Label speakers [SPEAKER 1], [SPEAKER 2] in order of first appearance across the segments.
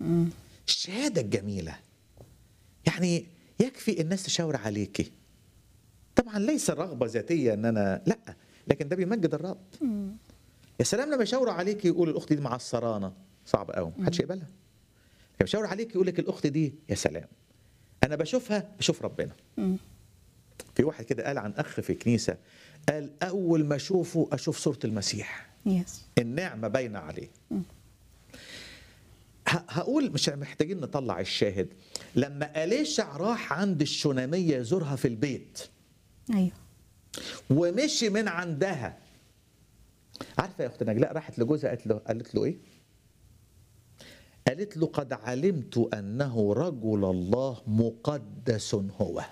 [SPEAKER 1] الشهاده الجميله يعني يكفي الناس تشاور عليكي طبعا ليس الرغبه ذاتيه ان انا لا لكن ده بيمجد الرب يا سلام لما يشاوروا عليكي يقول الاخت دي معصرانه صعب قوي محدش يقبلها لما يشاور عليكي يقول لك الاخت دي يا سلام انا بشوفها بشوف ربنا في واحد كده قال عن اخ في كنيسه قال اول ما اشوفه اشوف صوره المسيح
[SPEAKER 2] يس
[SPEAKER 1] النعمه باينه عليه ه- هقول مش محتاجين نطلع الشاهد لما أليشع راح عند الشونامية يزورها في البيت
[SPEAKER 2] ايوه
[SPEAKER 1] ومشي من عندها عارفة يا أخت نجلاء راحت لجوزها قالت له قالت له إيه؟ قالت له قد علمت أنه رجل الله مقدس هو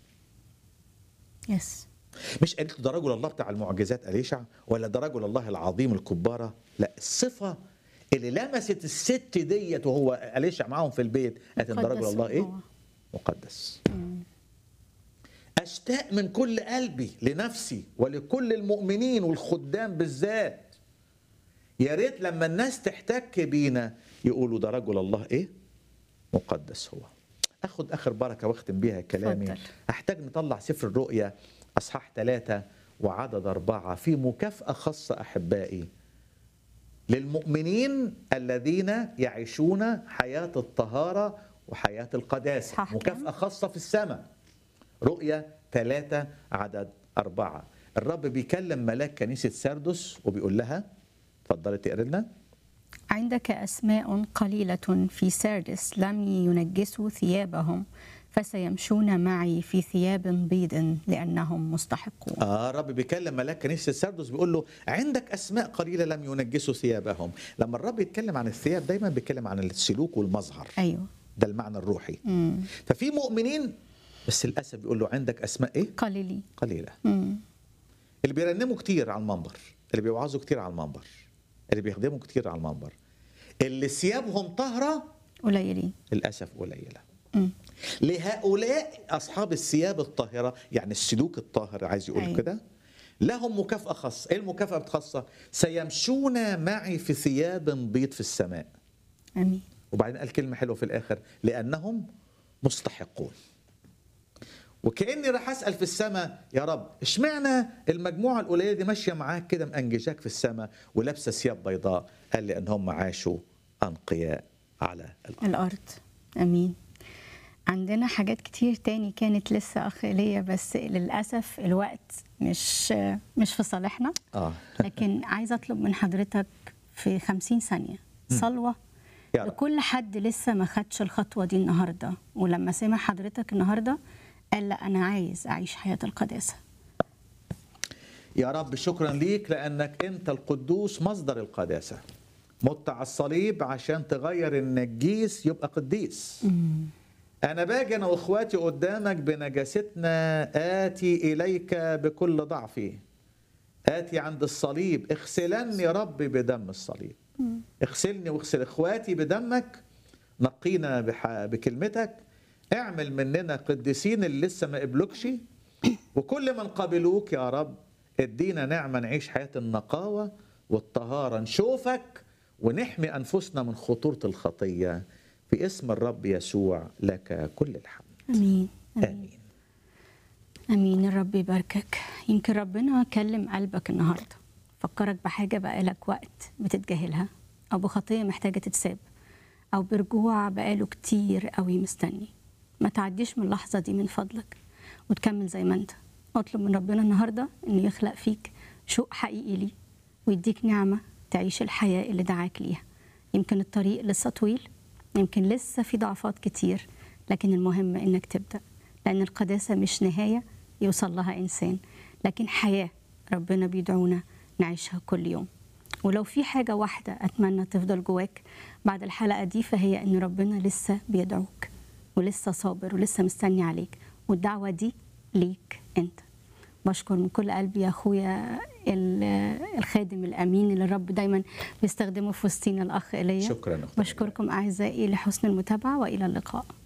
[SPEAKER 2] يس
[SPEAKER 1] مش قالت له ده رجل الله بتاع المعجزات أليشع ولا ده رجل الله العظيم الكبارة لا الصفة اللي لمست الست ديت وهو أليشع معاهم في البيت قالت إن ده رجل
[SPEAKER 2] مقدس
[SPEAKER 1] الله إيه؟
[SPEAKER 2] هو.
[SPEAKER 1] مقدس أشتاق من كل قلبي لنفسي ولكل المؤمنين والخدام بالذات يا ريت لما الناس تحتك بينا يقولوا ده رجل الله إيه؟ مقدس هو اخد اخر بركه واختم بيها كلامي
[SPEAKER 2] اتفضل.
[SPEAKER 1] احتاج نطلع سفر الرؤيا اصحاح ثلاثة وعدد أربعة في مكافأة خاصة أحبائي للمؤمنين الذين يعيشون حياة الطهارة وحياة القداسة
[SPEAKER 2] إصحاح كام؟
[SPEAKER 1] مكافأة خاصة في السماء رؤيا ثلاثة عدد أربعة الرب بيكلم ملاك كنيسة سردس وبيقول لها اتفضلي تقري لنا
[SPEAKER 2] عندك أسماء قليلة في سردس لم ينجسوا ثيابهم فسيمشون معي في ثياب بيض لأنهم مستحقون
[SPEAKER 1] آه الرب بيكلم ملاك كنيسة سردس بيقول له عندك أسماء قليلة لم ينجسوا ثيابهم لما الرب يتكلم عن الثياب دايما بيتكلم عن السلوك والمظهر
[SPEAKER 2] أيوه
[SPEAKER 1] ده المعنى الروحي
[SPEAKER 2] مم.
[SPEAKER 1] ففي مؤمنين بس للأسف بيقول له عندك أسماء إيه
[SPEAKER 2] قليلي
[SPEAKER 1] قليلة
[SPEAKER 2] مم.
[SPEAKER 1] اللي بيرنموا كتير على المنبر اللي بيوعظوا كتير على المنبر اللي بيخدموا كتير على المنبر اللي ثيابهم طاهرة
[SPEAKER 2] قليلين
[SPEAKER 1] للأسف قليلة
[SPEAKER 2] مم.
[SPEAKER 1] لهؤلاء أصحاب الثياب الطاهرة يعني السلوك الطاهر عايز يقول
[SPEAKER 2] أيوة.
[SPEAKER 1] كده لهم مكافأة خاصة إيه المكافأة الخاصة سيمشون معي في ثياب بيض في السماء
[SPEAKER 2] أمين
[SPEAKER 1] وبعدين قال كلمة حلوة في الآخر لأنهم مستحقون وكأني راح أسأل في السماء يا رب اشمعنى المجموعة القليلة دي ماشية معاك كده مأنجشاك في السماء ولابسة ثياب بيضاء قال لي أن هم عاشوا أنقياء على الأرض
[SPEAKER 2] الأرض أمين عندنا حاجات كتير تاني كانت لسه أخ ليا بس للأسف الوقت مش مش في صالحنا
[SPEAKER 1] آه
[SPEAKER 2] لكن عايزة أطلب من حضرتك في خمسين ثانية صلوة
[SPEAKER 1] يا رب.
[SPEAKER 2] لكل حد لسه ما خدش الخطوة دي النهاردة ولما سمع حضرتك النهاردة قال لا أنا عايز أعيش حياة القداسة
[SPEAKER 1] يا رب شكرا ليك لانك انت القدوس مصدر القداسه مت على الصليب عشان تغير النجيس يبقى قديس انا باجي انا واخواتي قدامك بنجاستنا اتي اليك بكل ضعفي اتي عند الصليب اغسلني يا رب بدم الصليب اغسلني واغسل اخواتي بدمك نقينا بح- بكلمتك اعمل مننا قديسين اللي لسه ما قبلوكش وكل من قبلوك يا رب ادينا نعمة نعيش حياة النقاوة والطهارة نشوفك ونحمي أنفسنا من خطورة الخطية في اسم الرب يسوع لك كل الحمد
[SPEAKER 2] أمين أمين
[SPEAKER 1] آمين
[SPEAKER 2] أمين الرب يباركك يمكن ربنا كلم قلبك النهاردة فكرك بحاجة بقالك وقت بتتجاهلها أو بخطية محتاجة تتساب أو برجوع بقاله كتير قوي مستني ما تعديش من اللحظة دي من فضلك وتكمل زي ما أنت اطلب من ربنا النهاردة إنه يخلق فيك شوق حقيقي ليه ويديك نعمة تعيش الحياة اللي دعاك ليها يمكن الطريق لسه طويل يمكن لسه في ضعفات كتير لكن المهم إنك تبدأ لأن القداسة مش نهاية يوصل لها إنسان لكن حياة ربنا بيدعونا نعيشها كل يوم ولو في حاجة واحدة أتمنى تفضل جواك بعد الحلقة دي فهي إن ربنا لسه بيدعوك ولسه صابر ولسه مستني عليك والدعوة دي ليك أنت بشكر من كل قلبي يا أخويا ال- الخادم الأمين اللي الرب دايما بيستخدمه في وسطينا الأخ إيليا
[SPEAKER 1] شكراً أختي
[SPEAKER 2] بشكركم أعزائي لحسن المتابعة وإلى اللقاء